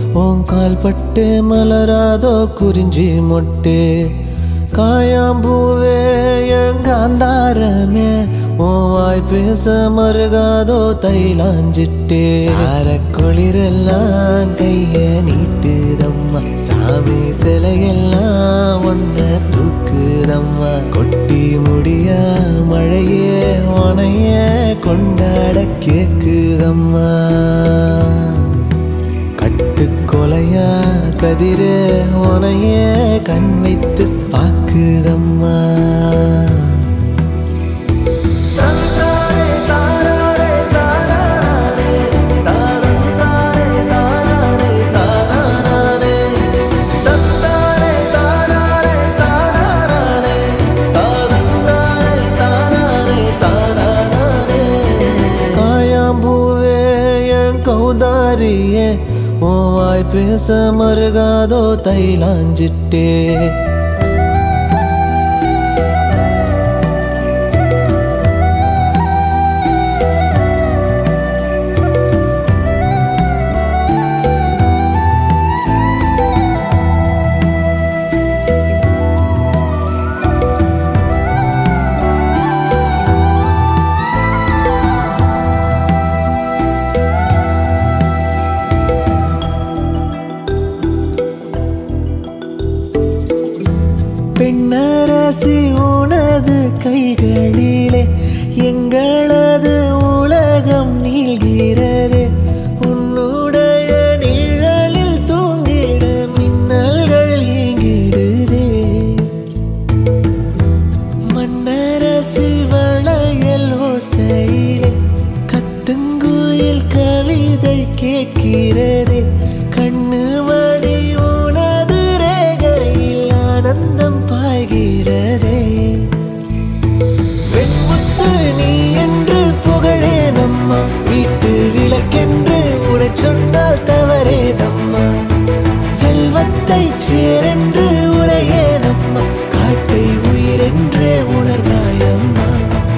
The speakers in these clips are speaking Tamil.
உன் கால் பட்டு மலராதோ குறிஞ்சி மொட்டு காயாம்பூவே எங்காந்தாரமே உன் வாய் பேச மருகாதோ தைலாஞ்சிட்டே சார குளிரெல்லாம் கைய நீட்டுதம்மா சாமி சிலையெல்லாம் ஒன்ன தூக்குதம்மா கொட்டி முடியா மழையே உனைய கொண்டாட கேக்குதம்மா கட்டுக்கொலையா கதிரே உனைய கண் வைத்து பாக்குதம்மா காயாம்பூவே என் கௌதாரியே உன் வாய் பேச மருகாதோ தைலாஞ்சிட்டே பெண்ணரசி உனது கைகளிலே எங்களது உலகம் நீள்கிறது உன்னுடைய நிழலில் தூங்கிட மின்னல்கள் ஈங்கிடுதே மன்னரசி வளையல் ஓசையிலே கத்துங்குயில் கவிதை கேட்கிறது கண்ணு மணி உனது ரேகையில் ஆனந்தம் பாய்கிறதே வெண்முத்து நீ என்று புகழேனம்மா வீட்டு விளக்கென்று உடை சொன்னால் தவறேதம்மா செல்வத்தை சேரென்று உரையேனம்மா காட்டை உயிரென்றே உணர்வாயம்மா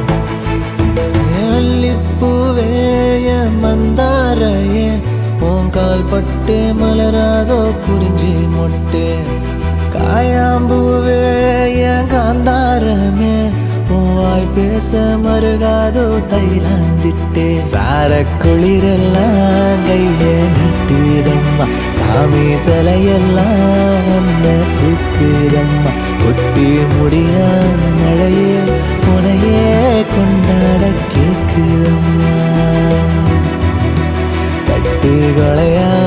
அல்லிப்பூவேய மந்தாரையே உன் கால் பட்டு மலராதோ குறிஞ்சி மொட்டு காயாம்பூவே என் காந்தாரமே உன் வாய் பேச மருகாதோ தைலாஞ்சிட்டே சார குளிரெல்லாம் கைய நீட்டுதம்மா சாமி சிலையெல்லாம் ஒன்ன தூக்குதம்மா கொட்டி முடியா மழையே உனையே கொண்டாட கேக்குதம்மா கட்டு கொலையா